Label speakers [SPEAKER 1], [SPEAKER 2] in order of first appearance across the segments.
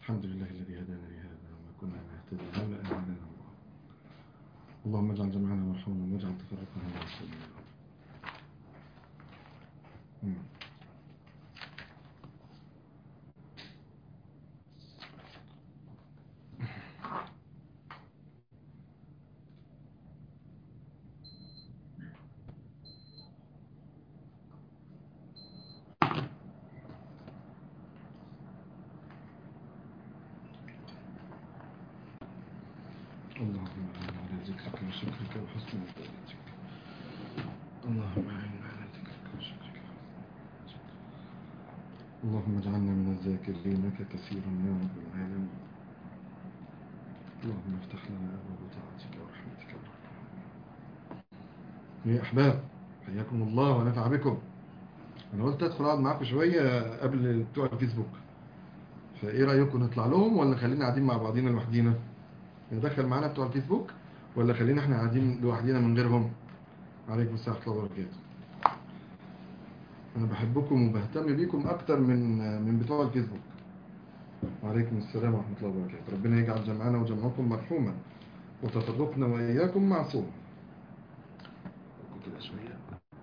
[SPEAKER 1] الحمد لله الذي هدانا لهذا وما كنا نهتدي لولا أن هدانا الله اللهم اجعل جمعنا مرحوما واجعل تفرقنا معصوما مم. اللهم أعنا على ذكرك وشكرك وحسن عبادتك اللهم أعنا على ذكرك وشكرك وحسن عبادتك اللهم اجعلنا من الذاكرين كثيرا يا رب العالمين اللهم افتح لنا أبواب طاعتك ورحمتك يا رب يا أحباب حياكم الله ونفع بكم أنا قلت أدخل أقعد معاكم شوية قبل بتوع الفيسبوك فإيه رأيكم نطلع لهم ولا خلينا قاعدين مع بعضينا لوحدينا ندخل معانا بتوع الفيسبوك ولا خلينا احنا قاعدين لوحدينا من غيرهم عليكم السلام ورحمه الله وبركاته انا بحبكم وبهتم بيكم اكتر من من بتوع الفيسبوك وعليكم السلام ورحمه الله وبركاته ربنا يجعل جمعنا وجمعكم مرحوما وتفرقنا واياكم معصوم كده شويه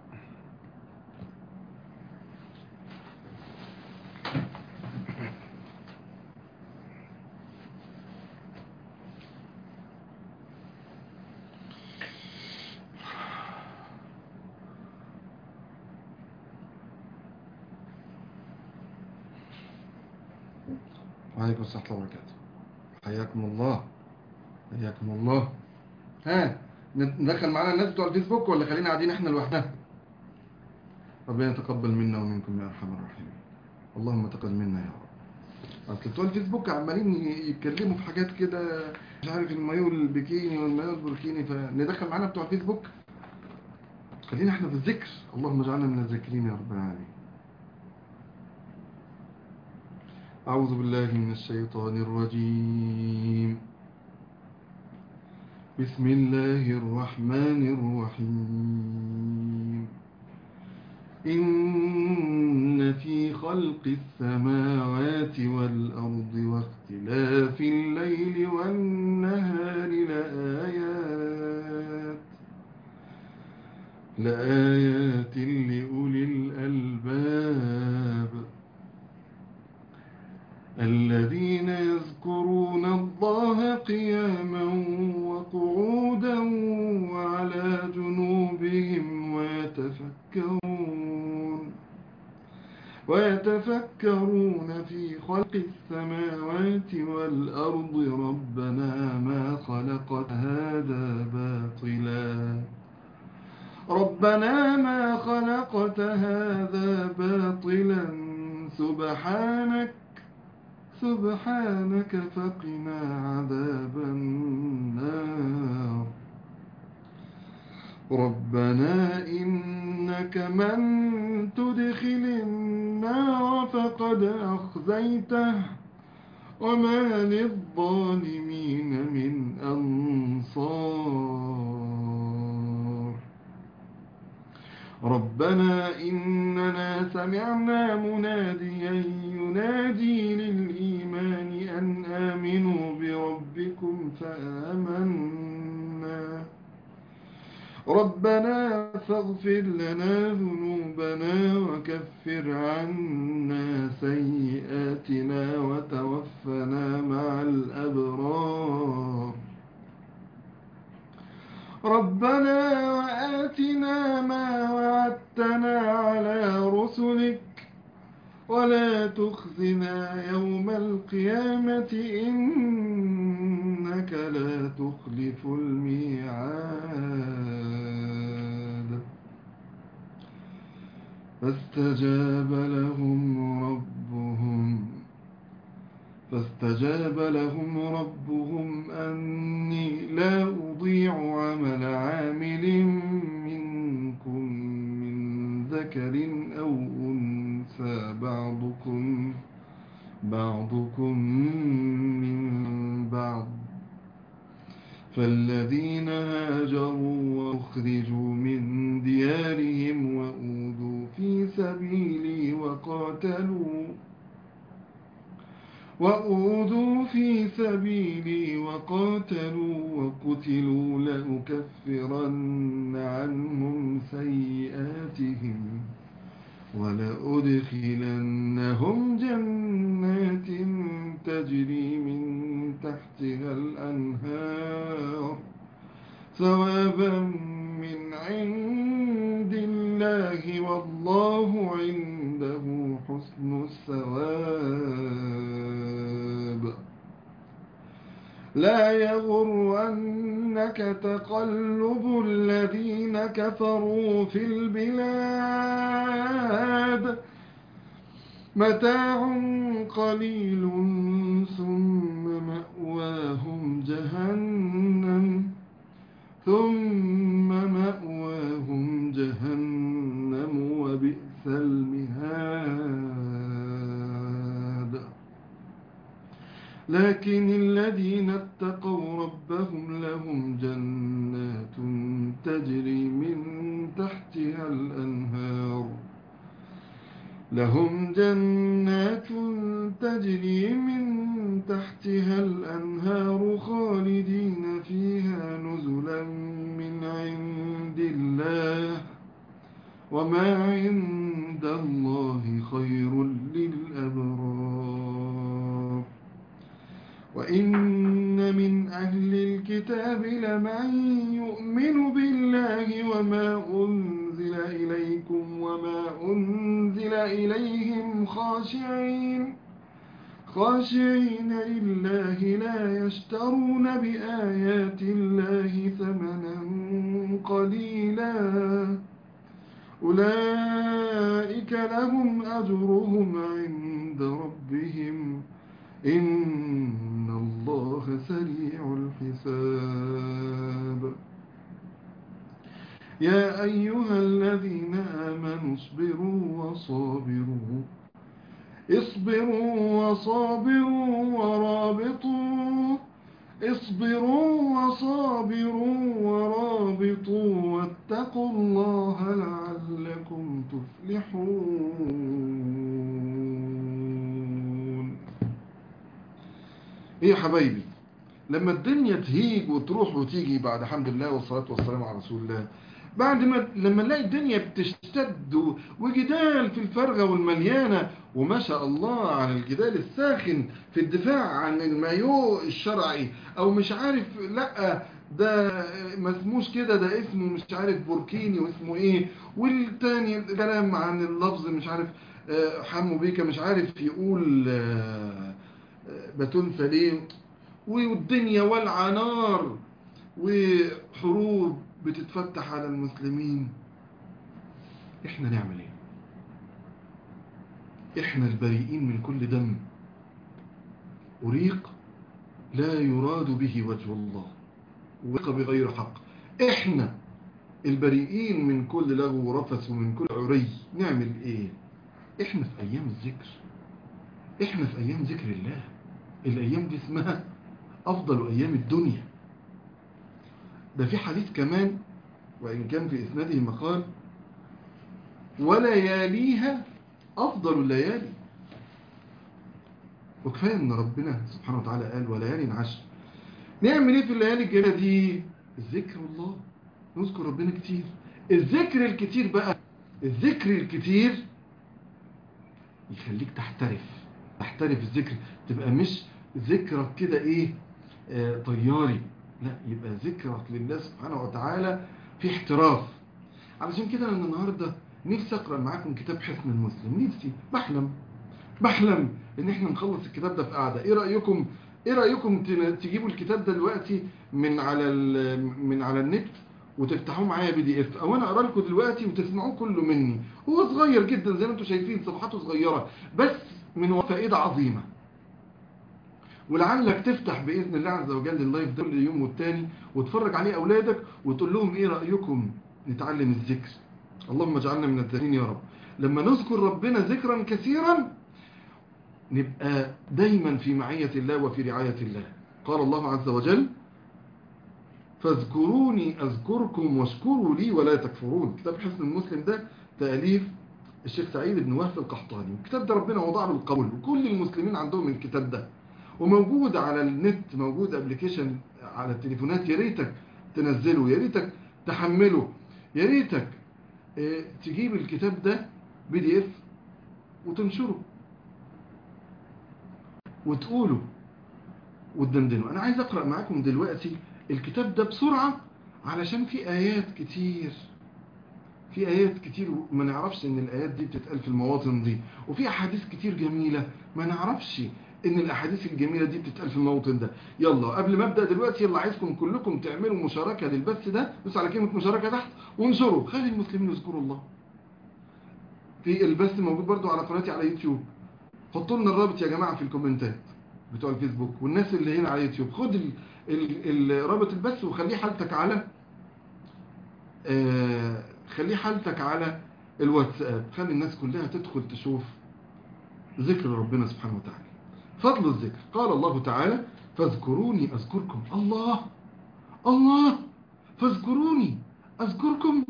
[SPEAKER 1] وعليكم السلام ورحمة الله وبركاته حياكم الله حياكم الله ها ندخل معانا الناس بتوع الفيسبوك ولا خلينا قاعدين احنا لوحدنا ربنا يتقبل منا ومنكم يا ارحم الراحمين اللهم تقبل منا يا رب اصل بتوع الفيسبوك عمالين يتكلموا في حاجات كده مش عارف المايو البكيني والمايو البوركيني فندخل معانا بتوع الفيسبوك خلينا احنا في الذكر اللهم اجعلنا من الذاكرين يا رب العالمين أعوذ بالله من الشيطان الرجيم بسم الله الرحمن الرحيم إن في خلق السماوات والأرض واختلاف الليل والنهار لآيات لآيات لأولي الألباب الذين يذكرون الله قياما وقعودا وعلى جنوبهم ويتفكرون ويتفكرون في خلق السماوات والأرض ربنا ما خلقت هذا باطلا ربنا ما خلقت هذا باطلا سبحانك سبحانك فقنا عذاب النار ربنا إنك من تدخل النار فقد أخزيته وما للظالمين من أنصار ربنا إننا سمعنا مناديا ينادي للإيمان أن آمنوا بربكم فآمنا ربنا فاغفر لنا ذنوبنا وكفر عنا سيئاتنا وتوفنا مع الأبرار ربنا وآتنا ما وعدتنا على رسلك ولا تخزنا يوم القيامة إنك لا تخلف الميعاد فاستجاب لهم ربهم فاستجاب لهم ربهم أني لا أضيع عمل عامل منكم من ذكر أو أنثى بعضكم بعضكم من بعض فالذين هاجروا وأخرجوا من ديارهم وأوذوا في سبيلي وقاتلوا وأوذوا في سبيلي وقاتلوا وقتلوا لأكفرن عنهم سيئاتهم ولأدخلنهم جنات تجري من تحتها الأنهار ثوابا من عند الله والله عنده حسن الثواب لا يغرنك تقلب الذين كفروا في البلاد متاع قليل ثم مأواهم جهنم ثم مأواهم جهنم وبئس المهاد لكن الذين اتقوا ربهم لهم جنات تجري من تحتها الأنهار لهم جنات تجري من تحتها الأنهار خالدين فيها نزلا من عند الله وما عند الله خير للأبرار وإن من أهل الكتاب لمن يؤمن بالله وما أنزل إليكم وما أنزل إليهم خاشعين خاشعين لله لا يشترون بآيات الله ثمنا قليلا أولئك لهم أجرهم عند ربهم إن الله سريع الحساب يا أيها الذين آمنوا اصبروا وصابروا اصبروا وصابروا ورابطوا اصبروا وصابروا ورابطوا واتقوا الله لعلكم تفلحون ايه يا حبايبي لما الدنيا تهيج وتروح وتيجي بعد حمد الله والصلاة والسلام على رسول الله بعد ما لما نلاقي الدنيا بتشتد وجدال في الفرغة والمليانة وما شاء الله عن الجدال الساخن في الدفاع عن المايو الشرعي او مش عارف لا ده ما اسموش كده ده اسمه مش عارف بوركيني واسمه ايه والتاني كلام عن اللفظ مش عارف حمو بيكا مش عارف يقول بتنسى ليه والدنيا والعى نار وحروب بتتفتح على المسلمين احنا نعمل ايه احنا البريئين من كل دم أريق لا يراد به وجه الله وق بغير حق احنا البريئين من كل لغو ورفث ومن كل عري نعمل ايه احنا في ايام الذكر احنا في ايام ذكر الله الايام دي اسمها افضل ايام الدنيا ده في حديث كمان وإن كان في إسناده مقال ولياليها أفضل الليالي وكفاية أن ربنا سبحانه وتعالى قال وليالي عشر نعمل إيه في الليالي الجميلة دي الذكر الله نذكر ربنا كتير الذكر الكتير بقى الذكر الكتير يخليك تحترف تحترف الذكر تبقى مش ذكرك كده ايه آه طياري لا يبقى ذكرك لله سبحانه وتعالى في احتراف علشان كده انا النهارده نفسي اقرا معاكم كتاب حسن المسلم نفسي بحلم بحلم ان احنا نخلص الكتاب ده في قعده ايه رايكم ايه رايكم تجيبوا الكتاب ده دلوقتي من على من على النت وتفتحوه معايا بي دي اف او انا اقرا لكم دلوقتي وتسمعوه كله مني هو صغير جدا زي ما انتم شايفين صفحاته صغيره بس من فائده عظيمه ولعلك تفتح بإذن الله عز وجل اللايف ده كل يوم والتاني وتفرج عليه أولادك وتقول لهم إيه رأيكم نتعلم الذكر اللهم اجعلنا من الذاكرين يا رب لما نذكر ربنا ذكرا كثيرا نبقى دايما في معية الله وفي رعاية الله قال الله عز وجل فاذكروني أذكركم واشكروا لي ولا تكفرون كتاب حسن المسلم ده تأليف الشيخ سعيد بن وهب القحطاني الكتاب ده ربنا وضع له القبول وكل المسلمين عندهم الكتاب ده وموجود على النت موجود ابلكيشن على التليفونات يا ريتك تنزله يا ريتك تحمله يا ريتك اه تجيب الكتاب ده بي دي اف وتنشره وتقوله وتدندنه انا عايز اقرا معاكم دلوقتي الكتاب ده بسرعه علشان في ايات كتير في ايات كتير ما نعرفش ان الايات دي بتتقال في المواطن دي وفي احاديث كتير جميله ما نعرفش ان الاحاديث الجميله دي بتتقال في الموطن ده يلا قبل ما ابدا دلوقتي يلا عايزكم كلكم تعملوا مشاركه للبث ده بص على كلمه مشاركه تحت وانشروا خلي المسلمين يذكروا الله في البث موجود برضو على قناتي على يوتيوب حطوا لنا الرابط يا جماعه في الكومنتات بتوع الفيسبوك والناس اللي هنا على يوتيوب خد ال ال الرابط البث وخليه حالتك على آه خليه حالتك على الواتساب خلي الناس كلها تدخل تشوف ذكر ربنا سبحانه وتعالى فضل الذكر قال الله تعالى فاذكروني أذكركم الله الله فاذكروني أذكركم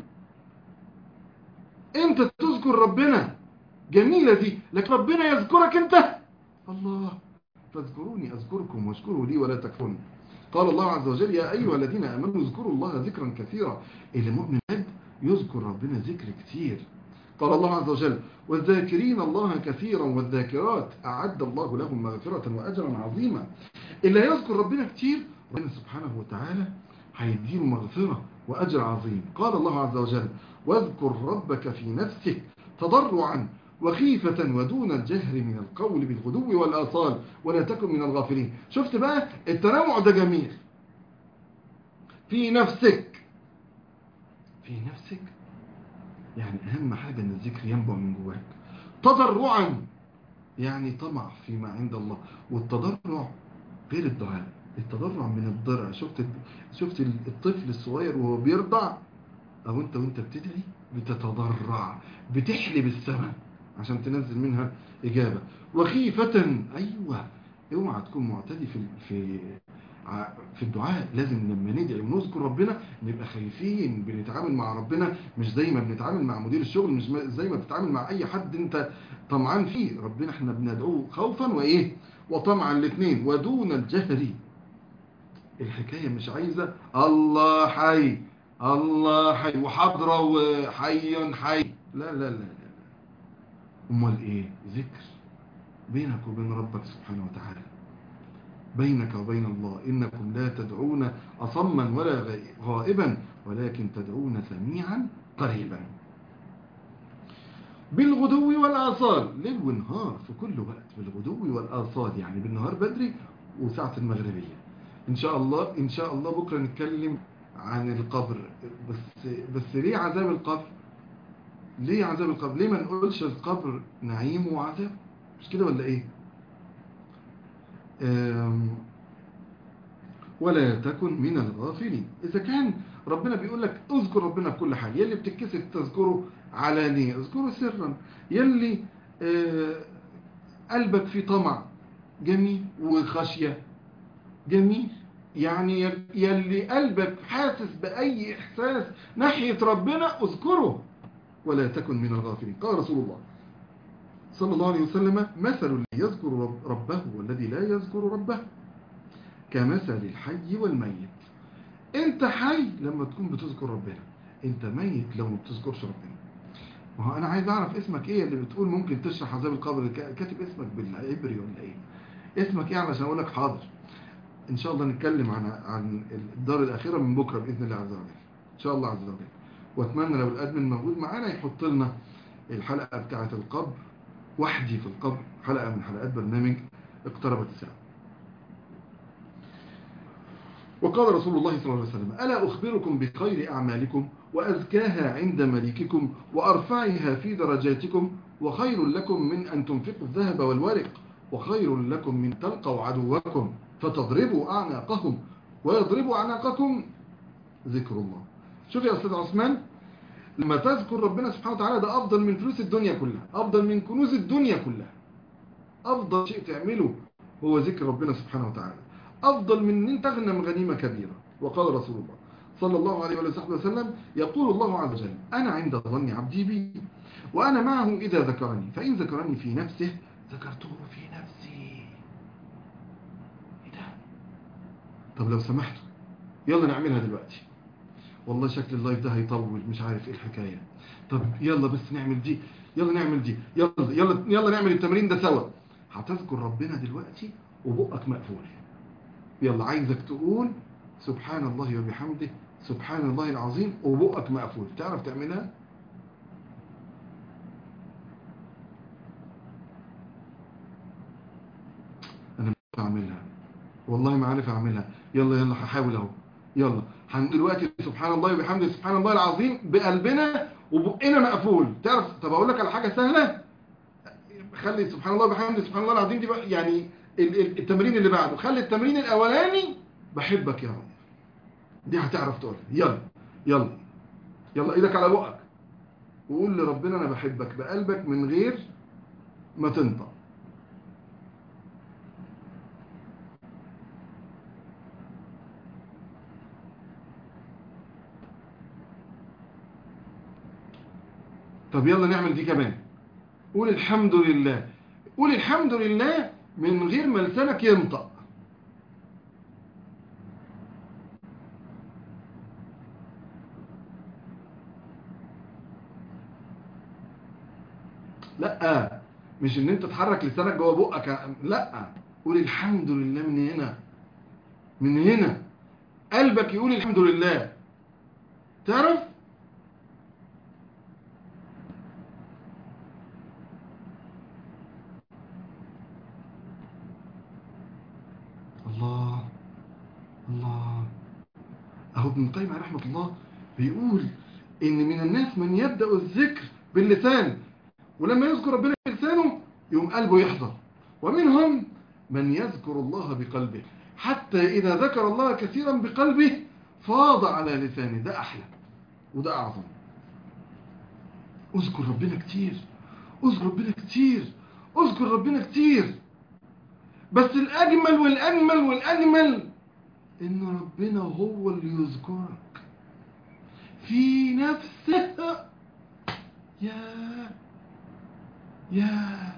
[SPEAKER 1] انت تذكر ربنا جميلة دي لكن ربنا يذكرك انت الله فاذكروني أذكركم واشكروا لي ولا تكفرون قال الله عز وجل يا أيها الذين آمنوا اذكروا الله ذكرا كثيرا اللي مؤمن قد يذكر ربنا ذكر كتير قال الله عز وجل والذاكرين الله كثيرا والذاكرات أعد الله لهم مغفرة وأجرا عظيما اللي يذكر ربنا كتير ربنا سبحانه وتعالى هيديله مغفرة وأجر عظيم قال الله عز وجل واذكر ربك في نفسك تضرعا وخيفة ودون الجهر من القول بالغدو والآصال ولا تكن من الغافلين شفت بقى التنوع ده جميل في نفسك في نفسك يعني أهم حاجة أن الذكر ينبع من جواك تضرعا يعني طمع فيما عند الله والتضرع غير الدعاء التضرع من الضرع شفت شفت الطفل الصغير وهو بيرضع او انت وانت بتدعي بتتضرع بتحلب السماء عشان تنزل منها اجابه وخيفه ايوه اوعى تكون معتدي في في في الدعاء لازم لما ندعي ونذكر ربنا نبقى خايفين بنتعامل مع ربنا مش زي ما بنتعامل مع مدير الشغل مش زي ما بتتعامل مع اي حد انت طمعان فيه ربنا احنا بندعوه خوفا وايه وطمعا الاثنين ودون الجهر الحكاية مش عايزة الله حي الله حي وحضرة وحي حي لا لا لا لا امال ايه ذكر بينك وبين ربك سبحانه وتعالى بينك وبين الله إنكم لا تدعون أصما ولا غائبا ولكن تدعون سميعا قريبا بالغدو والآصال ليل ونهار في كل وقت بالغدو والآصال يعني بالنهار بدري وساعة المغربية إن شاء الله إن شاء الله بكرة نتكلم عن القبر بس بس ليه عذاب القبر ليه عذاب القبر ليه ما نقولش القبر نعيم وعذاب مش كده ولا ايه ولا تكن من الغافلين إذا كان ربنا بيقول لك اذكر ربنا في كل حال يلي بتتكسف تذكره علانية اذكره سرا يلي قلبك فيه طمع جميل وخشية جميل يعني يلي قلبك حاسس بأي إحساس ناحية ربنا اذكره ولا تكن من الغافلين قال رسول الله صلى الله عليه وسلم مثل الذي يذكر ربه والذي لا يذكر ربه كمثل الحي والميت انت حي لما تكون بتذكر ربنا انت ميت لو ما بتذكرش ربنا ما هو انا عايز اعرف اسمك ايه اللي بتقول ممكن تشرح عذاب القبر كاتب اسمك بالعبري ولا ايه اسمك ايه علشان اقول لك حاضر ان شاء الله نتكلم عن عن الدار الاخره من بكره باذن الله عز وجل ان شاء الله عز وجل واتمنى لو الادمن موجود معانا يحط لنا الحلقه بتاعه القبر وحدي في القبر حلقه من حلقات برنامج اقتربت الساعه وقال رسول الله صلى الله عليه وسلم ألا أخبركم بخير أعمالكم وأزكاها عند مليككم وأرفعها في درجاتكم وخير لكم من أن تنفقوا الذهب والورق وخير لكم من تلقوا عدوكم فتضربوا أعناقهم ويضربوا أعناقكم ذكر الله شوف يا أستاذ عثمان لما تذكر ربنا سبحانه وتعالى ده أفضل من فلوس الدنيا كلها أفضل من كنوز الدنيا كلها أفضل شيء تعمله هو ذكر ربنا سبحانه وتعالى أفضل من أن تغنم غنيمة كبيرة وقال رسول الله صلى الله عليه وآله وسلم يقول الله عز وجل أنا عند ظن عبدي بي وأنا معه إذا ذكرني فإن ذكرني في نفسه ذكرته في نفسي إيه ده؟ طب لو سمحتوا يلا نعملها دلوقتي والله شكل اللايف ده هيطول مش عارف ايه الحكاية طب يلا بس نعمل دي يلا نعمل دي يلا يلا يلا نعمل التمرين ده سوا هتذكر ربنا دلوقتي وبقك مقفول يلا عايزك تقول سبحان الله وبحمده سبحان الله العظيم وبقك مقفول تعرف تعملها انا مش اعملها والله ما عارف اعملها يلا يلا هحاول اهو يلا هن دلوقتي سبحان الله وبحمده سبحان الله العظيم بقلبنا وبقنا مقفول تعرف طب اقول لك على حاجه سهله خلي سبحان الله وبحمده سبحان الله العظيم دي بقى يعني ال- ال- التمرين اللي بعده خلي التمرين الاولاني بحبك يا رب دي هتعرف تقولها يلا يلا يلا ايدك على بقك وقول لربنا انا بحبك بقلبك من غير ما تنطق طب يلا نعمل دي كمان قول الحمد لله قول الحمد لله من غير ما لسانك ينطق لا مش ان انت تحرك لسانك جوه بقك لا قول الحمد لله من هنا من هنا قلبك يقول الحمد لله تعرف الله الله اهو ابن القيم عليه رحمه الله بيقول ان من الناس من يبدا الذكر باللسان ولما يذكر ربنا بلسانه يوم قلبه يحضر ومنهم من يذكر الله بقلبه حتى إذا ذكر الله كثيرا بقلبه فاض على لسانه ده أحلى وده أعظم اذكر ربنا كتير اذكر ربنا كتير اذكر ربنا كتير بس الأجمل والأجمل والأجمل إن ربنا هو اللي يذكرك في نفسه يا يا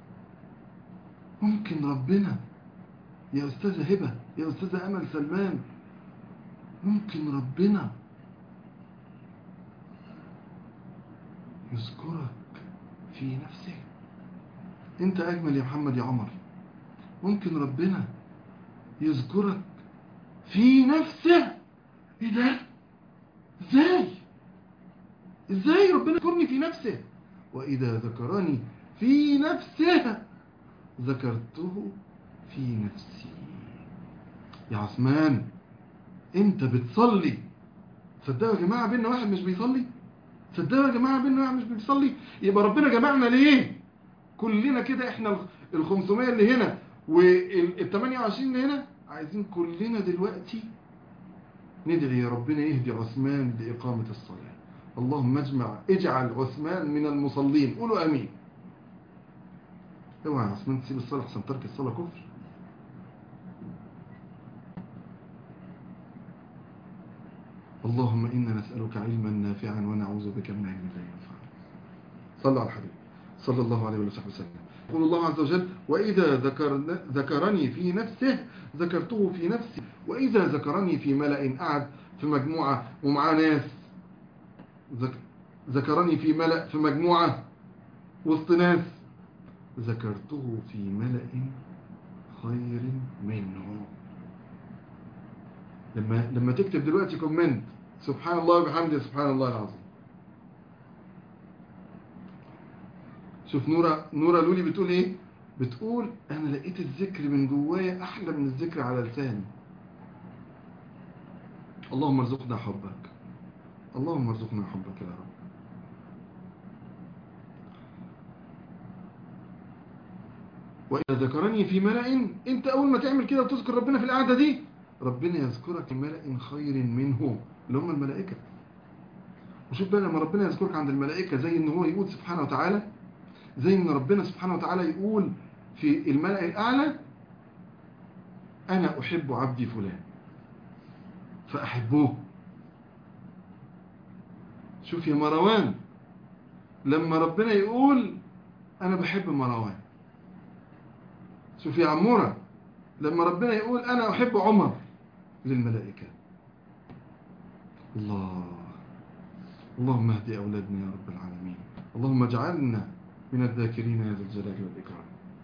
[SPEAKER 1] ممكن ربنا يا أستاذة هبة يا أستاذة أمل سلمان ممكن ربنا يذكرك في نفسك انت أجمل يا محمد يا عمر ممكن ربنا يذكرك في نفسه ايه ده ازاي ازاي ربنا يذكرني في نفسه وإذا ذكرني في نفسه ذكرته في نفسي يا عثمان انت بتصلي صدقوا يا جماعة بينا واحد مش بيصلي صدقوا يا جماعة بينا واحد مش بيصلي يبقى ربنا جمعنا ليه كلنا كده احنا ال 500 اللي هنا وال 28 اللي هنا عايزين كلنا دلوقتي ندعي يا ربنا يهدي عثمان لإقامة الصلاة اللهم اجمع اجعل عثمان من المصلين قولوا امين اوعى يا عثمان تسيب الصلاة احسن ترك الصلاة كفر اللهم إنا نسألك علما نافعا ونعوذ بك من علم لا ينفع صلى على الحبيب صلى الله عليه وسلم يقول الله عز وجل وإذا ذكرن ذكرني في نفسه ذكرته في نفسي وإذا ذكرني في ملأ قعد في مجموعة ومعاه ناس ذكرني في ملأ في مجموعة وسط ناس ذكرته في ملأ خير منه لما لما تكتب دلوقتي كومنت سبحان الله وبحمده سبحان الله العظيم شوف نورة نورة لولي بتقول ايه بتقول انا لقيت الذكر من جوايا احلى من الذكر على لساني اللهم ارزقنا حبك اللهم ارزقنا حبك يا رب وإذا ذكرني في ملأ انت اول ما تعمل كده وتذكر ربنا في القعدة دي ربنا يذكرك في ملأ خير منه اللي هم الملائكة وشوف بقى لما ربنا يذكرك عند الملائكة زي ان هو يقول سبحانه وتعالى زي ان ربنا سبحانه وتعالى يقول في الملأ الأعلى أنا أحب عبدي فلان فأحبوه شوف يا مروان لما ربنا يقول انا بحب مروان شوف يا عمورة لما ربنا يقول انا احب عمر للملائكة الله اللهم اهدي اولادنا يا رب العالمين اللهم اجعلنا من الذاكرين يا ذا الجلال والاكرام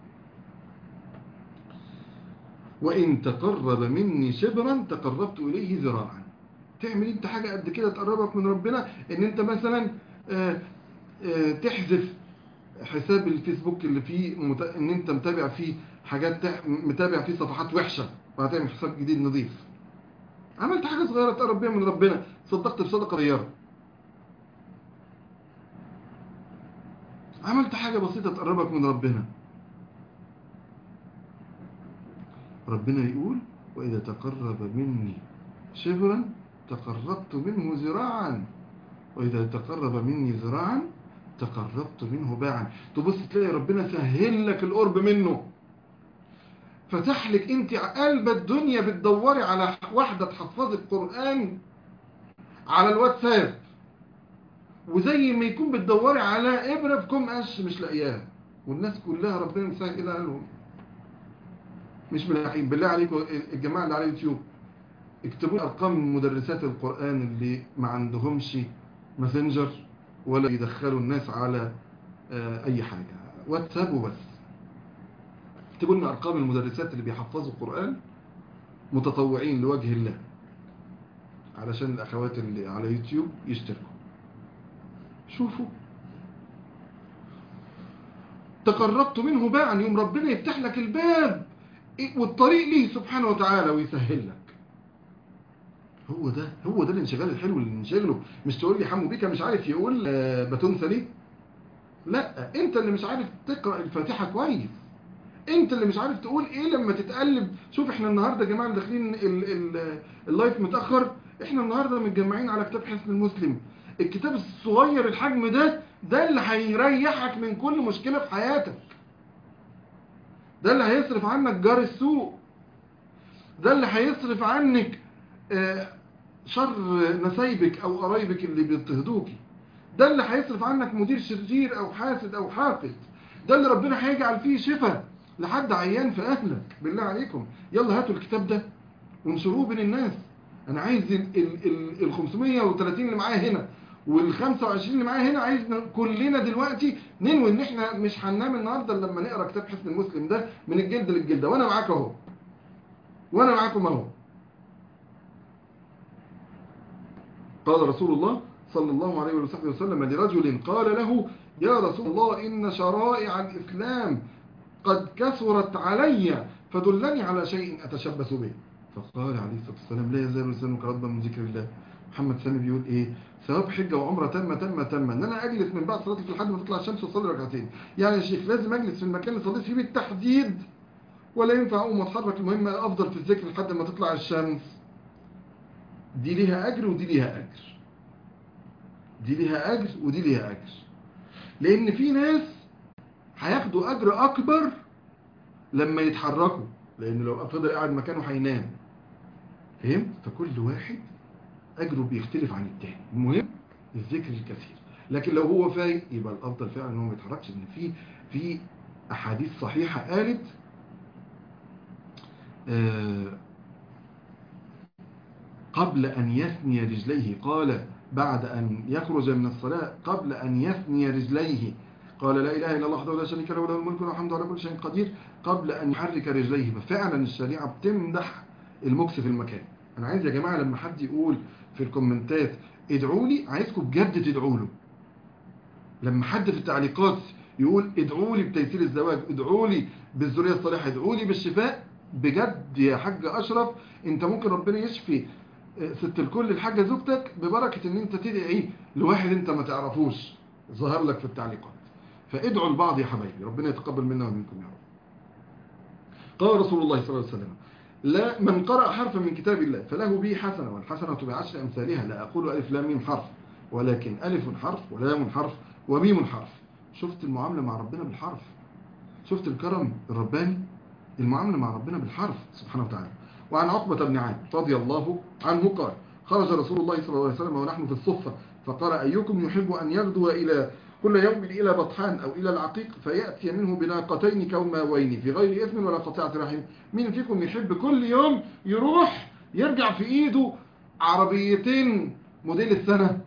[SPEAKER 1] وإن تقرب مني شبرا تقربت إليه ذراعا تعمل انت حاجة قد كده تقربك من ربنا ان انت مثلا آه، آه، تحذف حساب الفيسبوك اللي فيه مت... ان انت متابع فيه حاجات تح... متابع فيه صفحات وحشة وهتعمل حساب جديد نظيف عملت حاجة صغيرة تقرب بيها من ربنا صدقت بصدقة صغيرة عملت حاجة بسيطة تقربك من ربنا ربنا يقول وإذا تقرب مني شبرا تقربت منه ذراعا وإذا تقرب مني ذراعا تقربت منه باعا تبص تلاقي ربنا سهل لك القرب منه فتح لك انت قلب الدنيا بتدوري على واحدة تحفظك قرآن على الواتساب وزي ما يكون بتدوري على إبرة في كم قش مش لاقياها والناس كلها ربنا مسهلها لهم مش ملاحين بالله عليكم الجماعة اللي على اليوتيوب اكتبوا ارقام مدرسات القرآن اللي ما عندهمش ماسنجر ولا يدخلوا الناس على آه، اي حاجة واتساب وبس اكتبوا لنا ارقام المدرسات اللي بيحفظوا القرآن متطوعين لوجه الله علشان الاخوات اللي على يوتيوب يشتركوا شوفوا تقربت منه باعا يوم ربنا يفتح لك الباب والطريق ليه سبحانه وتعالى ويسهل لك هو ده هو ده الانشغال الحلو اللي نشغله مش تقول لي حمو بيكا مش عارف يقول آه، بتنسى ليه لا انت اللي مش عارف تقرأ الفاتحة كويس انت اللي مش عارف تقول ايه لما تتقلب شوف احنا النهاردة يا جماعة اللي داخلين ال- ال- اللايف متأخر احنا النهاردة متجمعين على كتاب حسن المسلم الكتاب الصغير الحجم ده ده اللي هيريحك من كل مشكلة في حياتك ده اللي هيصرف عنك جار السوق ده اللي هيصرف عنك آه، شر نسايبك او قرايبك اللي بيضطهدوكي ده اللي هيصرف عنك مدير شرير او حاسد او حاقد ده اللي ربنا هيجعل فيه شفاء لحد عيان في اهلك بالله عليكم يلا هاتوا الكتاب ده وانشروه بين الناس انا عايز ال ال ال ال 530 اللي معايا هنا وال 25 اللي معايا هنا عايز ن- كلنا دلوقتي ننوي ان احنا مش هننام النهارده إلا لما نقرا كتاب حسن المسلم ده من الجلد للجلده وانا معاك اهو وانا معاكم اهو قال رسول الله صلى الله عليه وصحبه وسلم لرجل قال له يا رسول الله إن شرائع الإسلام قد كثرت علي فدلني على شيء أتشبث به فقال عليه الصلاة والسلام لا يزال لسانك رطبا من ذكر الله محمد سامي بيقول ايه ثواب حجة وعمرة تم تم تم ان انا اجلس من بعد صلاة لحد ما تطلع الشمس واصلي ركعتين يعني يا شيخ لازم اجلس في المكان اللي صليت فيه بالتحديد ولا ينفع اقوم واتحرك المهم افضل في الذكر لحد ما تطلع الشمس دي ليها اجر ودي ليها اجر دي ليها اجر ودي ليها اجر لان في ناس هياخدوا اجر اكبر لما يتحركوا لان لو فضل قاعد مكانه هينام فهمت فكل واحد اجره بيختلف عن التاني المهم الذكر الكثير لكن لو هو فايق يبقى الافضل فعلا ان هو ما يتحركش ان في في احاديث صحيحه قالت آه قبل أن يثني رجليه قال بعد أن يخرج من الصلاة قبل أن يثني رجليه قال لا إله إلا الله وحده لا شريك له له الملك والحمد على كل شيء قدير قبل أن يحرك رجليه ففعلا الشريعة بتمدح المكس في المكان أنا عايز يا جماعة لما حد يقول في الكومنتات ادعوا لي عايزكم بجد تدعوا له لما حد في التعليقات يقول ادعوا لي بتيسير الزواج ادعوا لي بالذرية الصالحة ادعوا لي بالشفاء بجد يا حاج أشرف انت ممكن ربنا يشفي ست الكل الحاجة زوجتك ببركة ان انت تدعي لواحد انت ما تعرفوش ظهر لك في التعليقات فادعوا لبعض يا حبايبي ربنا يتقبل منا ومنكم يا رب قال رسول الله صلى الله عليه وسلم لا من قرأ حرفا من كتاب الله فله به حسنة والحسنة بعشر أمثالها لا أقول ألف لام ميم حرف ولكن ألف حرف ولام حرف وميم حرف شفت المعاملة مع ربنا بالحرف شفت الكرم الرباني المعاملة مع ربنا بالحرف سبحانه وتعالى وعن عقبة بن عامر رضي الله عنه قال خرج رسول الله صلى الله عليه وسلم ونحن في الصفة فقال أيكم يحب أن يغدو إلى كل يوم إلى بطحان أو إلى العقيق فيأتي منه بناقتين كوماوين في غير إثم ولا قطيعة رحم مين فيكم يحب كل يوم يروح يرجع في إيده عربيتين موديل السنة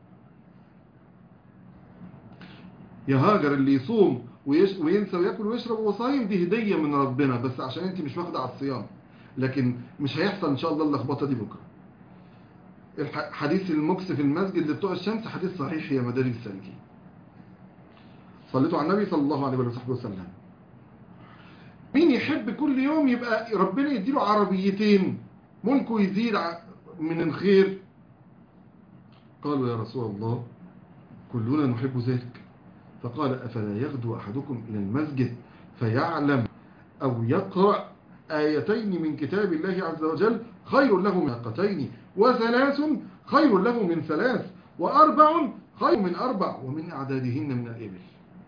[SPEAKER 1] يا هاجر اللي يصوم ويش وينسى وياكل ويشرب وهو صايم دي هدية من ربنا بس عشان انت مش واخدة على الصيام لكن مش هيحصل ان شاء الله اللخبطة دي بكرة الح- حديث المكس في المسجد لبتوع الشمس حديث صحيح يا مدارس السالكين صليتوا على النبي صلى الله عليه وصحبه وسلم مين يحب كل يوم يبقى ربنا يديله عربيتين ملكه يزيد ع- من الخير قالوا يا رسول الله كلنا نحب ذلك فقال أفلا يغدو أحدكم إلى المسجد فيعلم أو يقرأ آيتين من كتاب الله عز وجل خير له من ناقتين وثلاث خير له من ثلاث وأربع خير من أربع ومن أعدادهن من الإبل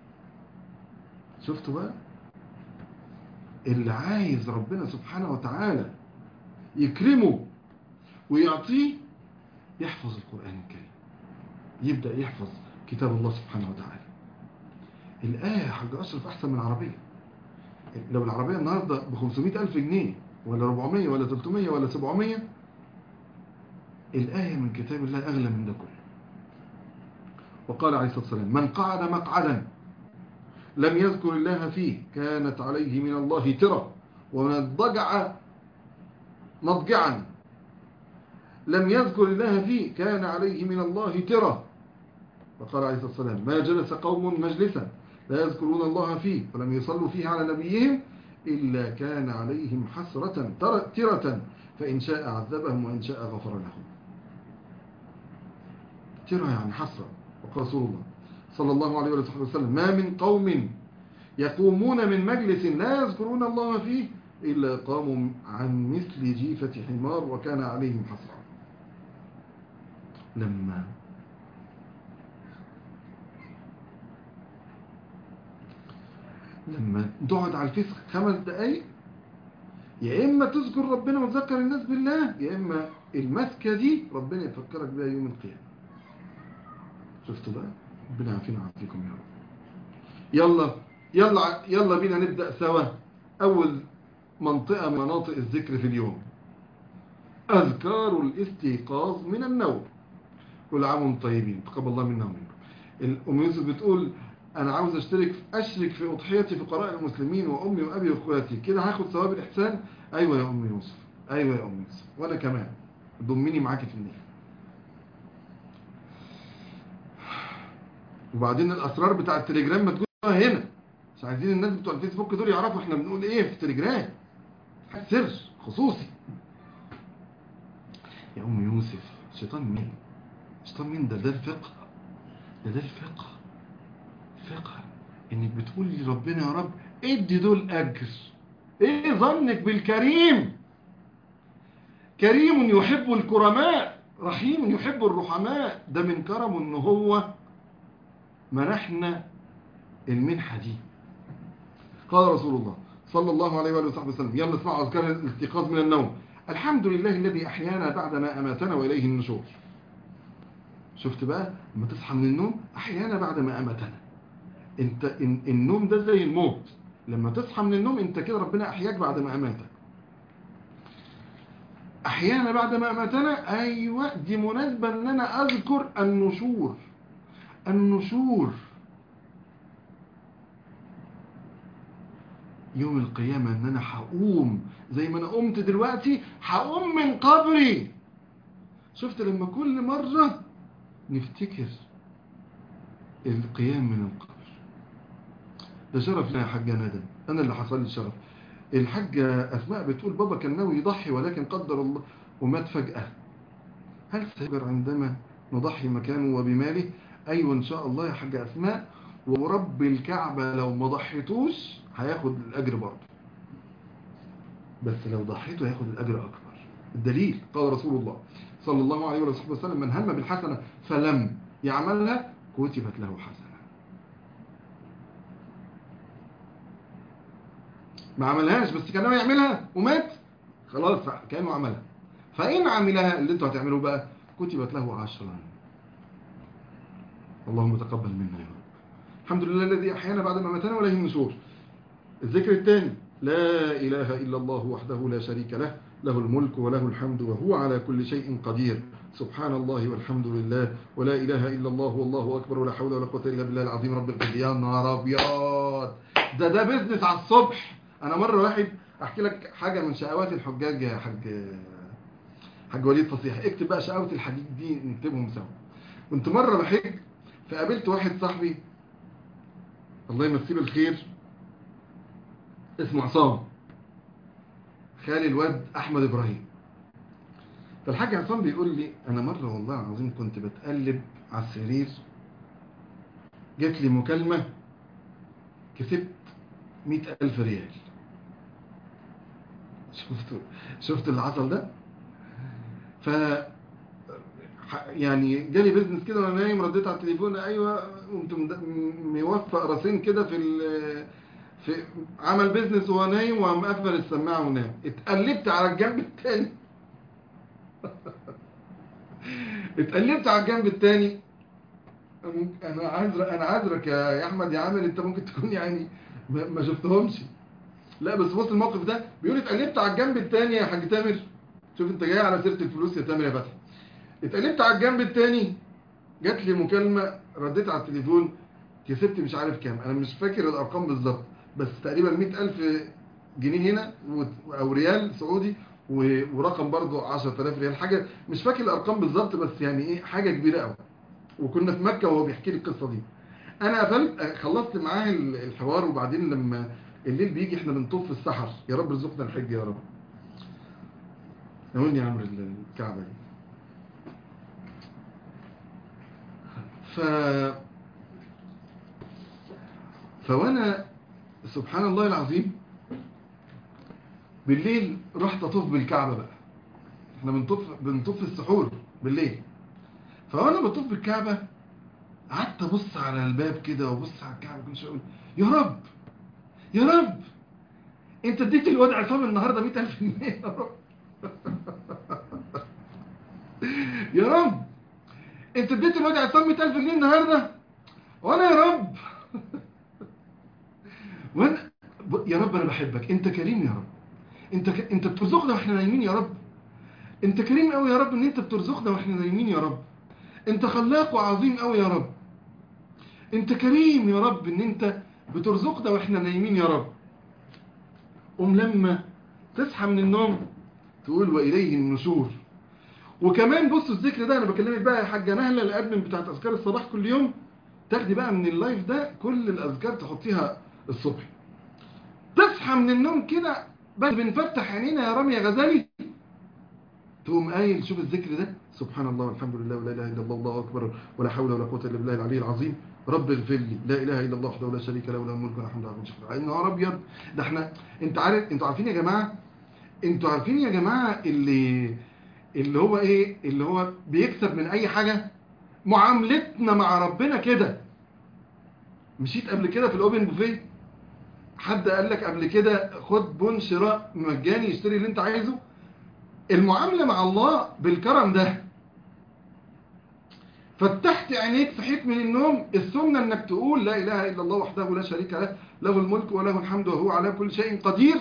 [SPEAKER 1] شفتوا بقى اللي عايز ربنا سبحانه وتعالى يكرمه ويعطيه يحفظ القرآن الكريم يبدأ يحفظ كتاب الله سبحانه وتعالى الآية يا حاج أشرف أحسن من العربية لو العربية النهاردة ب 500 ألف جنيه ولا 400 ولا 300 ولا 700 الآية من كتاب الله أغلى من ده كله وقال عليه الصلاة والسلام من قعد مقعدا لم يذكر الله فيه كانت عليه من الله ترى ومن اضطجع مضجعا لم يذكر الله فيه كان عليه من الله ترى وقال عليه الصلاة والسلام ما جلس قوم مجلسا لا يذكرون الله فيه ولم يصلوا فيه على نبيهم إلا كان عليهم حسرة تر- ترة فإن شاء عذبهم وإن شاء غفر لهم ترى يعني حسرة وقال رسول الله صلى الله عليه وسلم ما من قوم يقومون من مجلس لا يذكرون الله فيه إلا قاموا عن مثل جيفة حمار وكان عليهم حسرة لما لما تقعد على الفيس خمس دقايق يا إما تذكر ربنا وتذكر الناس بالله يا إما المسكة دي ربنا يفكرك بها يوم القيامة شفتوا بقى ربنا يعافينا ويعافيكم يا رب يلا يلا يلا بينا نبدأ سوا أول منطقة من مناطق الذكر في اليوم أذكار الاستيقاظ من النوم كل عام وانتم طيبين تقبل الله منا ومنكم الأم يوسف بتقول أنا عاوز أشترك أشرك في أضحيتي فقراء المسلمين وأمي وأبي وأخواتي كده هاخد ثواب الإحسان أيوة يا أم يوسف أيوة يا أم يوسف وأنا كمان ضمني معاكي في النية وبعدين الأسرار بتاع التليجرام ما تقولها هنا مش عايزين الناس بتوع الفيسبوك دول يعرفوا احنا بنقول ايه في التليجرام سر خصوصي يا أم يوسف شيطان مين شيطان مين ده ده الفقه ده ده الفقه فقه انك بتقول لربنا يا رب ادي دول اجر ايه ظنك بالكريم كريم يحب الكرماء رحيم يحب الرحماء ده من كرمه ان هو منحنا المنحة دي قال رسول الله صلى الله عليه وآله وصحبه وسلم يلا اسمعوا أذكار الاستيقاظ من النوم الحمد لله الذي أحيانا بعدما أماتنا وإليه النشور شفت بقى لما تصحى من النوم أحيانا بعدما أماتنا انت إن النوم ده زي الموت لما تصحى من النوم انت كده ربنا أحياك بعدما أماتك أحيانا بعدما أماتنا أيوة دي مناسبة أن أنا أذكر النشور النشور يوم القيامة ان انا هقوم زي ما انا قمت دلوقتي هقوم من قبري شفت لما كل مرة نفتكر القيام من القبر ده شرف لنا يا حاجة ندم انا اللي حصل لي الشرف الحاجة اسماء بتقول بابا كان ناوي يضحي ولكن قدر الله ومات فجأة هل سيجر عندما نضحي مكانه وبماله ايوه ان شاء الله يا حاجة اسماء ورب الكعبة لو ما ضحيتوش هياخد الأجر برضه بس لو ضحيته هياخد الأجر أكبر الدليل قال رسول الله صلى الله عليه وسلم من هم بالحسنة فلم يعملها كتبت له حسنة ما عملهاش بس كان ناوي يعملها ومات خلاص كانه عملها فإن عملها اللي انتوا هتعملوه بقى كتبت له عشرا اللهم تقبل منا يا رب الحمد لله الذي أحيانا بعد ما ماتنا وله النشور الذكر الثاني لا إله إلا الله وحده لا شريك له له الملك وله الحمد وهو على كل شيء قدير سبحان الله والحمد لله ولا إله إلا الله والله أكبر ولا حول ولا قوة إلا بالله العظيم رب العزة يا نهار أبيض ده ده بيزنس على الصبح أنا مرة واحد أحكي لك حاجة من شقوات الحجاج يا حاج حاج وليد فصيح اكتب بقى شقاوة الحديد دي نكتبهم سوا كنت مرة بحج فقابلت واحد صاحبي الله يمسيه بالخير اسمه عصام خالي الواد احمد ابراهيم فالحاج عصام بيقول لي انا مره والله العظيم كنت بتقلب على السرير جات لي مكالمه كسبت مئة ألف ريال شفتوا شفتوا العسل ده ف يعني جالي بيزنس كده وانا نايم رديت على التليفون ايوه قمت موفق راسين كده في في عمل بيزنس وهو نايم وقام قفل السماعه ونام اتقلبت على الجنب الثاني اتقلبت على الجنب الثاني انا عذرك انا عذرك يا احمد يا عامر انت ممكن تكون يعني ما شفتهمش لا بس بص الموقف ده بيقول اتقلبت على الجنب الثاني يا حاج تامر شوف انت جاي على سيره الفلوس يا تامر يا فتحي اتقلبت على الجنب الثاني جات لي مكالمه رديت على التليفون كسبت مش عارف كام انا مش فاكر الارقام بالظبط بس تقريبا 100000 جنيه هنا او ريال سعودي ورقم برضو 10000 ريال حاجه مش فاكر الارقام بالظبط بس يعني ايه حاجه كبيره قوي وكنا في مكه وهو بيحكي لي القصه دي انا قفلت خلصت معاه الحوار وبعدين لما الليل بيجي احنا بنطوف في السحر يا رب رزقنا الحج يا رب نقول يا عمرو الكعبه دي ف فوانا سبحان الله العظيم بالليل رحت اطوف بالكعبه بقى احنا بنطوف بنطوف في السحور بالليل فوانا بطوف بالكعبه قعدت ابص على الباب كده وابص على الكعبه كل شويه اقول يا رب يا رب انت اديت الواد عصام النهارده 100000 جنيه يا رب يا رب انت اديت الواد عصام 100000 جنيه النهارده وانا يا رب وانا يا رب انا بحبك انت كريم يا رب انت ك... انت بترزقنا واحنا نايمين يا رب انت كريم قوي يا رب ان انت بترزقنا واحنا نايمين يا رب انت خلاق وعظيم قوي يا رب انت كريم يا رب ان انت بترزقنا واحنا نايمين يا رب قوم لما تصحى من النوم تقول واليه النشور وكمان بصوا الذكر ده انا بكلمك بقى يا حاجه نهله الادمن بتاعت اذكار الصباح كل يوم تاخدي بقى من اللايف ده كل الاذكار تحطيها الصبح تصحى من النوم كده بس بنفتح عينينا يا رامي يا غزالي تقوم قايل شوف الذكر ده سبحان الله والحمد لله ولا اله الا الله والله اكبر ولا حول ولا قوه الا بالله العلي العظيم رب اغفر لي لا اله الا الله وحده لا شريك له له الملك والحمد لله شكرا النهار ابيض ده احنا انت عارف انتوا عارفين يا جماعه انتوا عارفين يا جماعه اللي اللي هو ايه اللي هو بيكسب من اي حاجه معاملتنا مع ربنا كده مشيت قبل كده في الاوبن بوفيه حد قال لك قبل كده خد بون شراء مجاني يشتري اللي انت عايزه المعاملة مع الله بالكرم ده فتحت عينيك صحيت من النوم السنة انك تقول لا اله الا الله وحده لا شريك له له الملك وله الحمد وهو على كل شيء قدير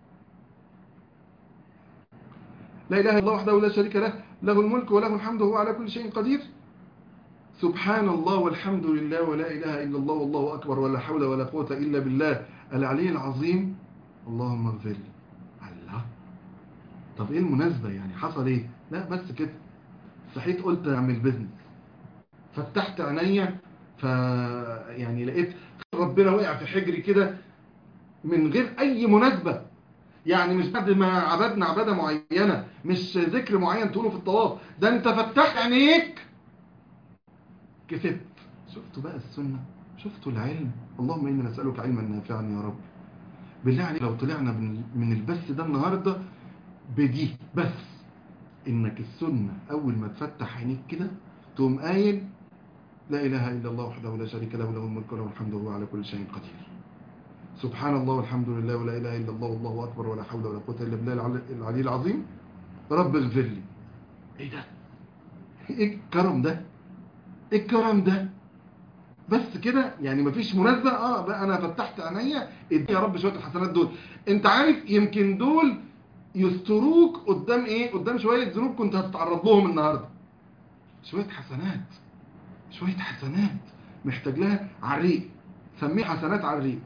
[SPEAKER 1] لا اله الا الله وحده لا شريك له له الملك وله الحمد وهو على كل شيء قدير سبحان الله والحمد لله ولا إله إلا الله والله أكبر ولا حول ولا قوة إلا بالله العلي العظيم اللهم اغفر لي الله طب إيه المناسبة يعني حصل إيه لا بس كده صحيت قلت أعمل بزنس فتحت عينيا ف يعني لقيت ربنا وقع في حجري كده من غير أي مناسبة يعني مش بعد ما عبدنا عبادة معينة مش ذكر معين تقوله في الطواف ده انت فتحت عينيك كسبت شفتوا بقى السنة شفتوا العلم اللهم إنا نسألك علما نافعا يا رب بالله عليك لو طلعنا من البث ده النهاردة بدي بس إنك السنة أول ما تفتح عينيك كده تقوم قايل لا إله إلا الله وحده لا شريك له له الملك وله الحمد وهو على كل شيء قدير سبحان الله والحمد لله ولا إله إلا الله والله أكبر ولا حول ولا قوة إلا بالله العلي العظيم رب اغفر لي إيه ده؟ إيه الكرم ده؟ ايه الكرم ده بس كده يعني مفيش مناسبة اه بقى انا فتحت عينيا ادي يا رب شوية الحسنات دول انت عارف يمكن دول يستروك قدام ايه قدام شوية ذنوب كنت هتتعرض لهم النهاردة شوية حسنات شوية حسنات محتاج لها عريق سميه حسنات عريق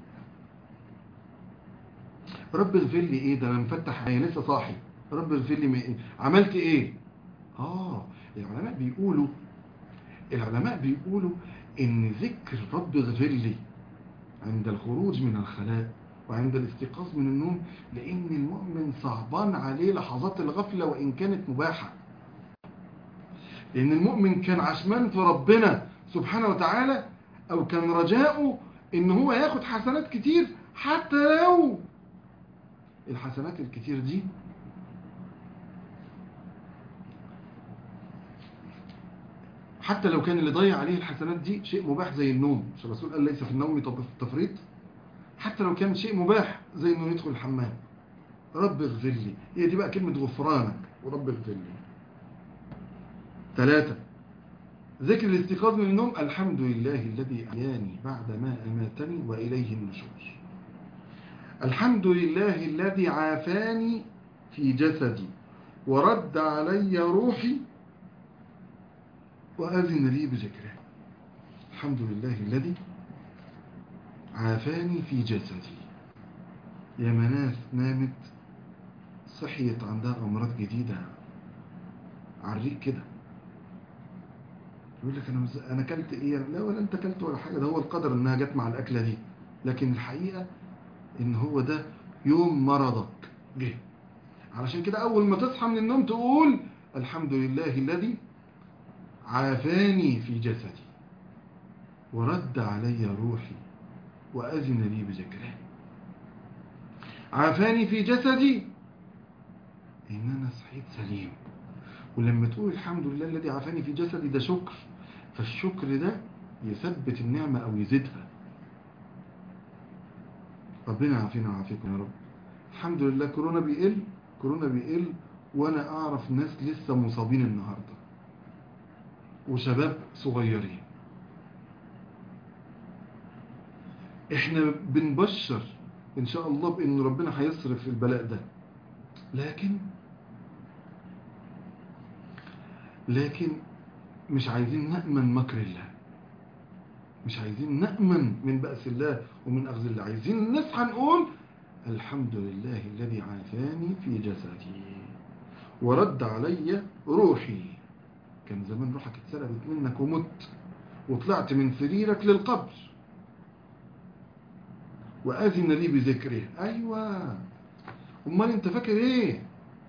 [SPEAKER 1] رب اغفر لي ايه ده انا مفتح عيني لسه صاحي رب اغفر لي إيه؟ عملت ايه اه العلماء بيقولوا العلماء بيقولوا ان ذكر رب اغفر لي عند الخروج من الخلاء وعند الاستيقاظ من النوم لان المؤمن صعبان عليه لحظات الغفلة وان كانت مباحة لان المؤمن كان عشمان في ربنا سبحانه وتعالى او كان رجاؤه ان هو ياخد حسنات كتير حتى لو الحسنات الكتير دي حتى لو كان اللي ضيع عليه الحسنات دي شيء مباح زي النوم مش الرسول قال ليس في النوم تفريط حتى لو كان شيء مباح زي انه يدخل الحمام رب اغفر لي هي دي بقى كلمة غفرانك ورب اغفر لي ثلاثة ذكر الاستيقاظ من النوم الحمد لله الذي أحياني بعدما أماتني وإليه النشور الحمد لله الذي عافاني في جسدي ورد علي روحي وأذن لي بذكره الحمد لله الذي عافاني في جسدي يا مناس نامت صحيت عندها أمراض جديدة عريق كده يقول لك أنا مز... أنا أكلت إيه لا ولا أنت أكلت ولا حاجة ده هو القدر إنها جت مع الأكلة دي لكن الحقيقة إن هو ده يوم مرضك جه علشان كده أول ما تصحى من النوم تقول الحمد لله الذي عافاني في جسدي ورد علي روحي وأذن لي بذكره عافاني في جسدي إن أنا صحيت سليم ولما تقول الحمد لله الذي عافاني في جسدي ده شكر فالشكر ده يثبت النعمة أو يزيدها ربنا عافينا وعافيكم يا رب الحمد لله كورونا بيقل كورونا بيقل وأنا أعرف ناس لسه مصابين النهاردة وشباب صغيرين احنا بنبشر ان شاء الله بان ربنا هيصرف البلاء ده لكن لكن مش عايزين نأمن مكر الله مش عايزين نأمن من بأس الله ومن أخذ الله عايزين نصحى نقول الحمد لله الذي عافاني في جسدي ورد علي روحي كان زمان روحك اتسرقت منك ومت وطلعت من سريرك للقبر وأذن لي بذكره أيوة أمال أنت فاكر إيه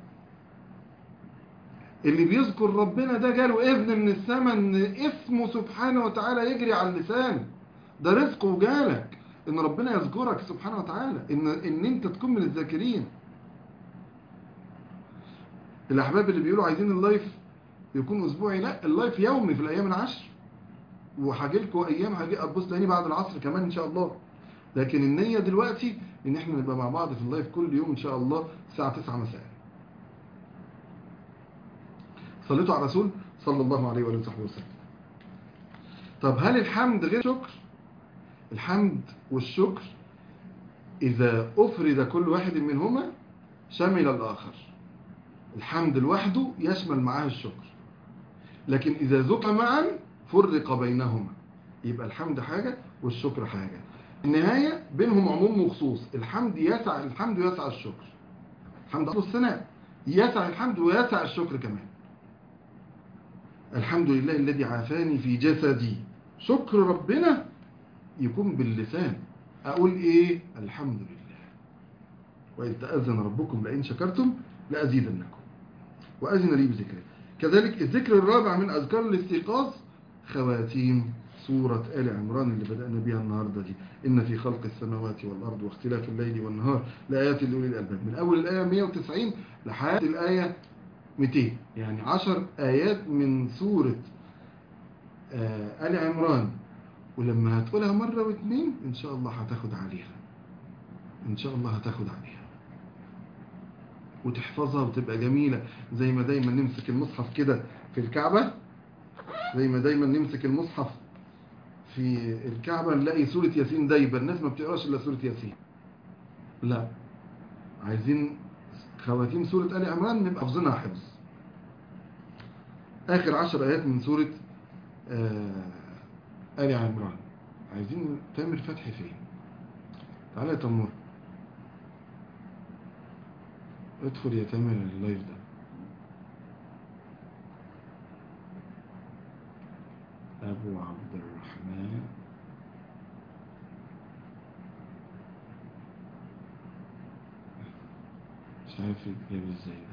[SPEAKER 1] اللي بيذكر ربنا ده جاله إذن من السماء إن اسمه سبحانه وتعالى يجري على اللسان ده رزق وجالك إن ربنا يذكرك سبحانه وتعالى إن, إن أنت تكون من الذاكرين الأحباب اللي بيقولوا عايزين اللايف يكون أسبوعي لا اللايف يومي في الأيام العشر وهاجي لكم أيام هاجي أبص تاني بعد العصر كمان إن شاء الله لكن النية دلوقتي ان احنا نبقى مع بعض في اللايف كل يوم ان شاء الله الساعة 9 مساء صليتوا على الرسول صلى الله عليه وآله وصحبه وسلم طب هل الحمد غير شكر الحمد والشكر إذا أفرد كل واحد منهما شمل الآخر الحمد لوحده يشمل معاه الشكر لكن إذا ذكر معا فرق بينهما يبقى الحمد حاجة والشكر حاجة النهاية بينهم عموم وخصوص الحمد يسع الحمد ويسع الشكر الحمد أصل الثناء يسع الحمد ويسع الشكر كمان الحمد لله الذي عافاني في جسدي شكر ربنا يكون باللسان أقول إيه الحمد لله وإذ تأذن ربكم لئن شكرتم لأزيدنكم وأذن لي بذكره كذلك الذكر الرابع من أذكار الاستيقاظ خواتيم سورة آل عمران اللي بدأنا بها النهاردة دي إن في خلق السماوات والأرض واختلاف الليل والنهار لآيات لأولي الألباب من أول الآية 190 لحد الآية 200 يعني 10 آيات من سورة آل عمران ولما هتقولها مرة واثنين إن شاء الله هتاخد عليها إن شاء الله هتاخد عليها وتحفظها وتبقى جميلة زي ما دايما نمسك المصحف كده في الكعبة زي ما دايما نمسك المصحف في الكعبة نلاقي سورة ياسين دايبة الناس ما بتقراش إلا سورة ياسين لا عايزين خواتيم سورة آل عمران نبقى حافظينها حفظ آخر عشر آيات من سورة آه آل عمران عايزين تامر فتحي فين تعالى يا تمر ادخل يا تامر اللايف ده أبو عبد الرحمن مش عارف يتجاب ازاي ده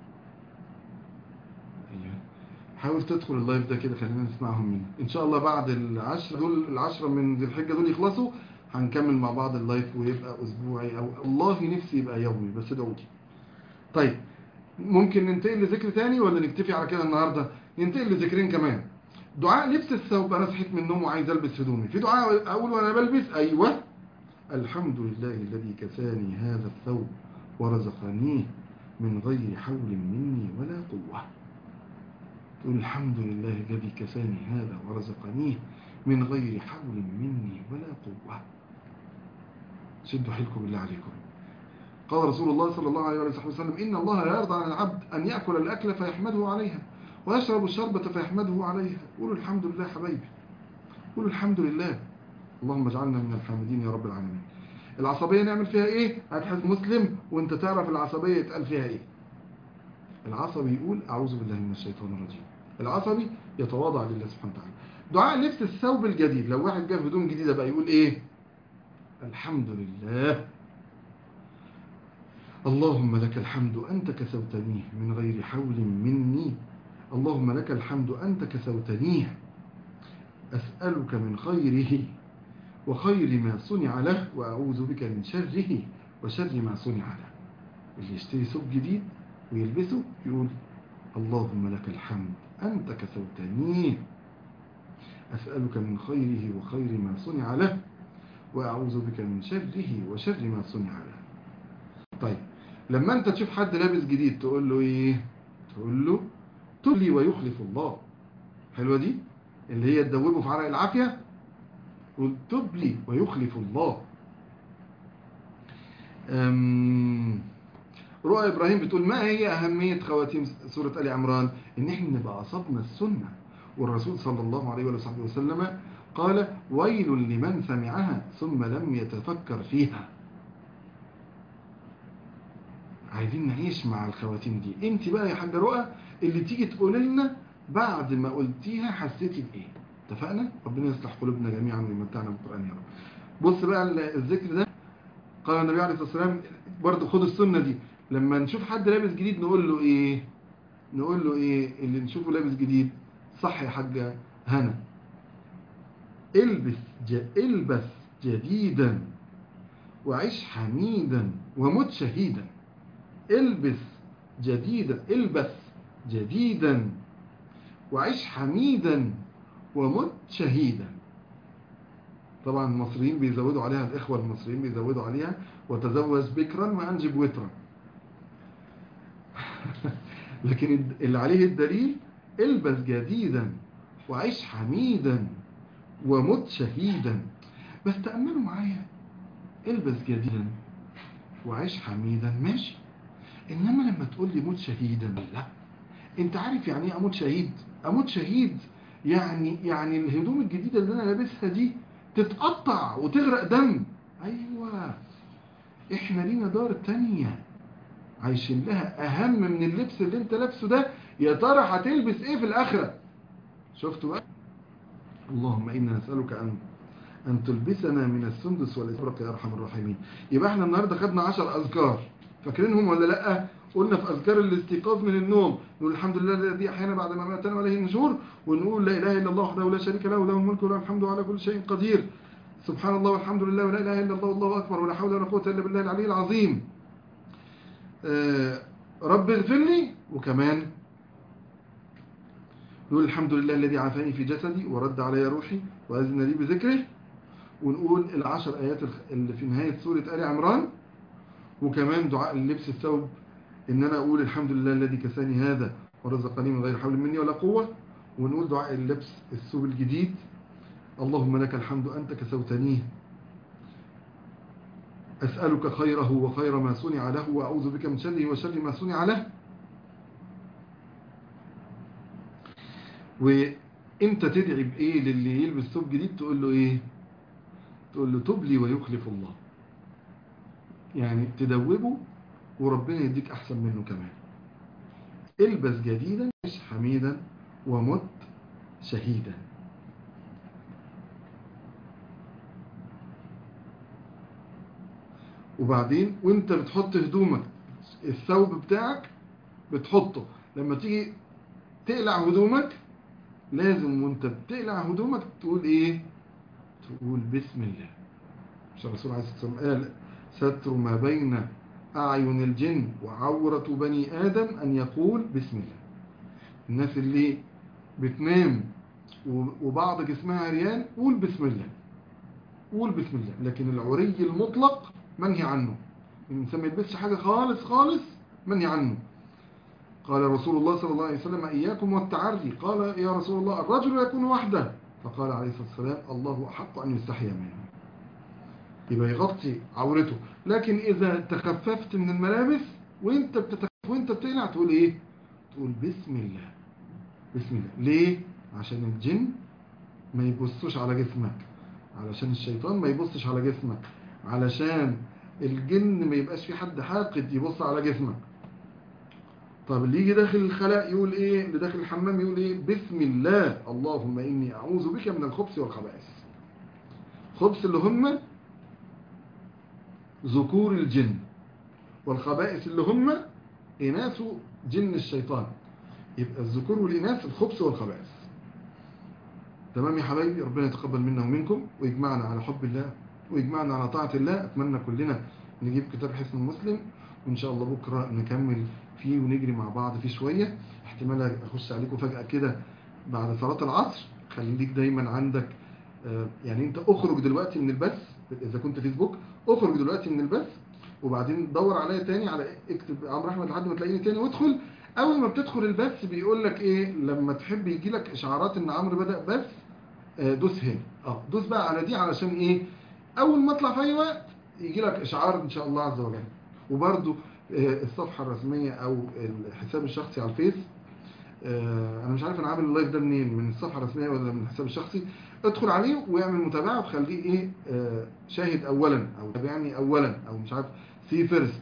[SPEAKER 1] ايوه حاول تدخل اللايف ده كده خلينا نسمعهم منه ان شاء الله بعد العشرة دول العشرة من ذي الحجة دول يخلصوا هنكمل مع بعض اللايف ويبقى اسبوعي او الله نفسي يبقى يومي بس ادعوا لي طيب ممكن ننتقل لذكر تاني ولا نكتفي على كده النهارده ننتقل لذكرين كمان دعاء لبس الثوب انا صحيت من النوم وعايز البس هدومي في دعاء اقول وانا بلبس ايوه الحمد لله الذي كساني هذا الثوب ورزقنيه من غير حول مني ولا قوة تقول الحمد لله الذي كساني هذا ورزقنيه من غير حول مني ولا قوة شدوا حيلكم بالله عليكم قال رسول الله صلى الله عليه وسلم إن الله لا يرضى عن العبد أن يأكل الأكل فيحمده عليها ويشرب الشربة فيحمده عليها قولوا الحمد لله حبايبي قولوا الحمد لله اللهم اجعلنا من الحامدين يا رب العالمين العصبية نعمل فيها ايه هتحس مسلم وانت تعرف العصبية يتقال فيها ايه العصبي يقول اعوذ بالله من الشيطان الرجيم العصبي يتواضع لله سبحانه وتعالى دعاء لبس الثوب الجديد لو واحد جاب هدوم جديدة بقى يقول ايه الحمد لله اللهم لك الحمد أنت كسوتنيه من غير حول مني اللهم لك الحمد أنت كسوتنيه أسألك من خيره وخير ما صنع له وأعوذ بك من شره وشر ما صنع له اللي يشتري ثوب جديد ويلبسه يقول اللهم لك الحمد أنت كسوتنيه أسألك من خيره وخير ما صنع له وأعوذ بك من شره وشر ما صنع له طيب لما أنت تشوف حد لابس جديد تقول له إيه تقول له تبلي ويخلف الله حلوة دي اللي هي تدوبه في عرق العافية قل تبلي ويخلف الله رؤى إبراهيم بتقول ما هي أهمية خواتيم سورة آل عمران إن إحنا نبقى عصبنا السنة والرسول صلى الله عليه وصحبه وسلم قال ويل لمن سمعها ثم لم يتفكر فيها عايزين نعيش مع الخواتيم دي انت بقى يا حاجة رؤى اللي تيجي تقول لنا بعد ما قلتيها حسيتي بايه اتفقنا ربنا يصلح قلوبنا جميعا ويمتعنا بالقران يا رب بص بقى الذكر ده قال النبي عليه الصلاه والسلام برضه خد السنه دي لما نشوف حد لابس جديد نقول له ايه نقول له ايه اللي نشوفه لابس جديد صح يا حاجه هنا البس ج... البس جديدا وعيش حميدا ومت شهيدا البس جديدا البس جديدا وعيش حميدا ومت شهيدا طبعا المصريين بيزودوا عليها الإخوة المصريين بيزودوا عليها وتزوج بكرا وأنجب وترا لكن اللي عليه الدليل البس جديدا وعيش حميدا ومت شهيدا بس تأملوا معايا البس جديدا وعيش حميدا ماشي إنما لما تقول لي موت شهيدا لا انت عارف يعني ايه اموت شهيد اموت شهيد يعني يعني الهدوم الجديدة اللي انا لابسها دي تتقطع وتغرق دم ايوه احنا لينا دار تانية عايشين لها اهم من اللبس اللي انت لابسه ده يا ترى هتلبس ايه في الاخرة شفتوا بقى اللهم انا نسألك ان ان تلبسنا من السندس والاستبرق يا ارحم الراحمين يبقى احنا النهاردة خدنا عشر اذكار فاكرينهم ولا لا قلنا في أذكار الاستيقاظ من النوم نقول الحمد لله الذي أحيانا بعد ما ماتنا وعليه النشور ونقول لا إله إلا الله وحده لا شريك له له الملك وله الحمد على كل شيء قدير سبحان الله والحمد لله ولا إله إلا الله والله أكبر ولا حول ولا قوة إلا بالله العلي العظيم آه رب اغفر لي وكمان نقول الحمد لله الذي عافاني في جسدي ورد علي روحي وأذن لي بذكره ونقول العشر آيات اللي في نهاية سورة آل عمران وكمان دعاء اللبس الثوب ان انا اقول الحمد لله الذي كساني هذا ورزقني من غير حول مني ولا قوة ونقول دعاء اللبس الثوب الجديد اللهم لك الحمد أنت كسوتنيه أسألك خيره وخير ما صنع له وأعوذ بك من شره وشر ما صنع له وانت تدعي بإيه للي يلبس ثوب جديد تقول له إيه تقول له تب لي ويخلف الله يعني تدوبه وربنا يديك أحسن منه كمان البس جديدا مش حميدا ومت شهيدا وبعدين وانت بتحط هدومك الثوب بتاعك بتحطه لما تيجي تقلع هدومك لازم وانت بتقلع هدومك تقول ايه تقول بسم الله مش الرسول عليه الصلاة والسلام قال ستر ما بين أعين الجن وعورة بني آدم أن يقول بسم الله الناس اللي بتنام وبعض جسمها عريان قول بسم الله قول بسم الله لكن العري المطلق منهي عنه الإنسان ما يلبسش حاجة خالص خالص منهي عنه قال رسول الله صلى الله عليه وسلم إياكم والتعري قال يا رسول الله الرجل يكون وحده فقال عليه الصلاة والسلام الله أحق أن يستحيا منه يبقى يغطي عورته لكن إذا تخففت من الملابس وانت بتتخفف وانت بتقلع تقول ايه تقول بسم الله بسم الله ليه عشان الجن ما يبصوش على جسمك علشان الشيطان ما يبصش على جسمك علشان الجن ما يبقاش في حد حاقد يبص على جسمك طب اللي يجي داخل الخلاء يقول ايه اللي داخل الحمام يقول ايه بسم الله اللهم اني اعوذ بك من الخبث والخبائث خبث اللي هم ذكور الجن والخبائث اللي هم إناث جن الشيطان يبقى الذكور والإناث الخبث والخبائث تمام يا حبايبي ربنا يتقبل منا ومنكم ويجمعنا على حب الله ويجمعنا على طاعة الله أتمنى كلنا نجيب كتاب حسن المسلم وإن شاء الله بكرة نكمل فيه ونجري مع بعض فيه شوية احتمال أخش عليكم فجأة كده بعد صلاة العصر خليك دايما عندك يعني انت اخرج دلوقتي من البث اذا كنت فيسبوك اخرج دلوقتي من البث وبعدين دور عليا تاني على اكتب عمرو احمد لحد ما تلاقيني تاني وادخل اول ما بتدخل البث بيقول لك ايه لما تحب يجي لك اشعارات ان عمرو بدا بث دوس هنا اه دوس بقى على دي علشان ايه اول ما اطلع في اي وقت يجي لك اشعار ان شاء الله عز وجل وبرده الصفحه الرسميه او الحساب الشخصي على الفيس انا مش عارف انا عامل اللايف ده منين من الصفحه الرسميه ولا من الحساب الشخصي ادخل عليه واعمل متابعه وخليه ايه آه شاهد اولا او تابعني اولا او مش عارف سي فيرست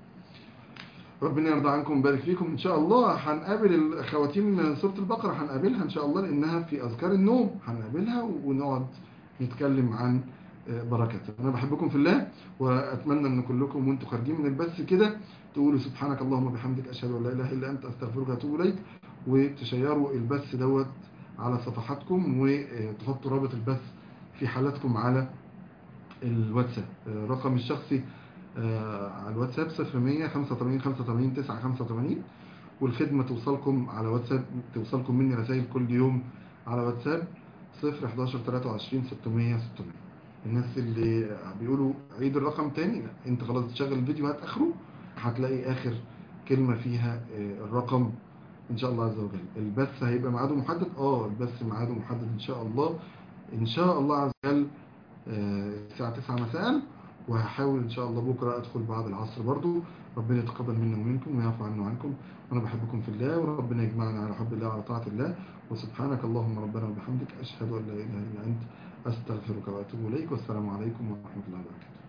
[SPEAKER 1] ربنا يرضى عنكم ويبارك فيكم ان شاء الله هنقابل الخواتيم من سوره البقره هنقابلها ان شاء الله لانها في اذكار النوم هنقابلها ونقعد نتكلم عن بركته انا بحبكم في الله واتمنى ان كلكم وانتم خارجين من البث كده تقولوا سبحانك اللهم وبحمدك اشهد ان لا اله الا انت استغفرك واتوب اليك وتشيروا البث دوت على صفحاتكم وتحطوا رابط البث في حالاتكم على الواتساب رقم الشخصي على الواتساب 0100 85 85 9 85 والخدمة توصلكم على واتساب توصلكم مني رسائل كل يوم على واتساب 0 11 23 600 600 الناس اللي بيقولوا عيد الرقم تاني لا انت خلاص تشغل الفيديو هات اخره هتلاقي اخر كلمة فيها الرقم ان شاء الله عز وجل البث هيبقى ميعاده محدد اه البث ميعاده محدد ان شاء الله ان شاء الله عز وجل الساعة 9 مساء وهحاول ان شاء الله بكرة ادخل بعد العصر برضو ربنا يتقبل منا ومنكم ويعفو عنا وعنكم وانا بحبكم في الله وربنا يجمعنا على حب الله وعلى طاعة الله وسبحانك اللهم ربنا وبحمدك اشهد ان لا اله الا انت استغفرك واتوب اليك والسلام عليكم ورحمة الله وبركاته